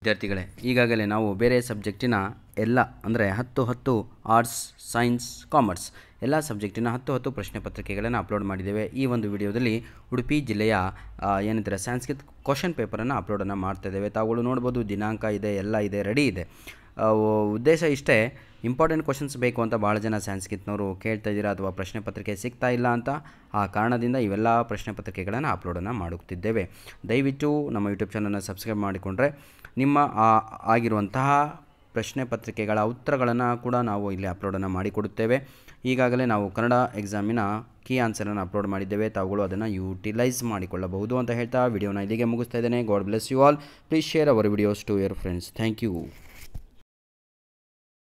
ವಿದ್ಯಾರ್ಥಿಗಳೇ ಈಗಾಗಲೇ ನಾವು ಬೇರೆ ಸಬ್ಜೆಕ್ಟಿನ ಎಲ್ಲ ಅಂದರೆ ಹತ್ತು ಹತ್ತು ಆರ್ಟ್ಸ್ ಸೈನ್ಸ್ ಕಾಮರ್ಸ್ ಎಲ್ಲ ಸಬ್ಜೆಕ್ಟಿನ ಹತ್ತು ಹತ್ತು ಪ್ರಶ್ನೆ ಪತ್ರಿಕೆಗಳನ್ನು ಅಪ್ಲೋಡ್ ಮಾಡಿದ್ದೇವೆ ಈ ಒಂದು ವಿಡಿಯೋದಲ್ಲಿ ಉಡುಪಿ ಜಿಲ್ಲೆಯ ಆ, ಏನಂತಾರೆ ಸಂಸ್ಕೃತ್ ಕ್ವಶನ್ ಪೇಪರನ್ನು ಅಪ್ಲೋಡನ್ನು ಮಾಡ್ತಾ ಇದ್ದೇವೆ ತಾವುಗಳು ನೋಡ್ಬೋದು ದಿನಾಂಕ ಇದೆ ಎಲ್ಲ ಇದೆ ರೆಡಿ ಇದೆ ಆ, ಉ- ಉದ್ದೇಶ ಇಷ್ಟೇ ಇಂಪಾರ್ಟೆಂಟ್ ಕ್ವಶನ್ಸ್ ಬೇಕು ಅಂತ ಭಾಳ ಜನ ಸಂಸ್ಕೃತ್ನವರು ಕೇಳ್ತಾ ಇದ್ದೀರಾ ಅಥವಾ ಪ್ರಶ್ನೆ ಪತ್ರಿಕೆ ಸಿಗ್ತಾ ಇಲ್ಲ ಅಂತ ಆ ಕಾರಣದಿಂದ ಇವೆಲ್ಲ ಪ್ರಶ್ನೆ ಪತ್ರಿಕೆಗಳನ್ನು ಅಪ್ಲೋಡನ್ನು ಮಾಡುತ್ತಿದ್ದೇವೆ ದಯವಿಟ್ಟು ನಮ್ಮ ಯೂಟ್ಯೂಬ್ ಚಾನಲ್ನ ಸಬ್ಸ್ಕ್ರೈಬ್ ಮಾಡಿಕೊಂಡ್ರೆ ನಿಮ್ಮ ಆ ಆಗಿರುವಂತಹ ಪ್ರಶ್ನೆ ಪತ್ರಿಕೆಗಳ ಉತ್ತರಗಳನ್ನು ಕೂಡ ನಾವು ಇಲ್ಲಿ ಅಪ್ಲೋಡನ್ನು ಮಾಡಿಕೊಡುತ್ತೇವೆ ಈಗಾಗಲೇ ನಾವು ಕನ್ನಡ ಎಕ್ಸಾಮಿನ ಕೀ ಆನ್ಸರನ್ನು ಅಪ್ಲೋಡ್ ಮಾಡಿದ್ದೇವೆ ತಾವುಗಳು ಅದನ್ನು ಯೂಟಿಲೈಸ್ ಮಾಡಿಕೊಳ್ಳಬಹುದು ಅಂತ ಹೇಳ್ತಾ ವಿಡಿಯೋನ ಇಲ್ಲಿಗೆ ಮುಗಿಸ್ತಾ ಇದ್ದೇನೆ god bless you all please share our videos to your friends thank you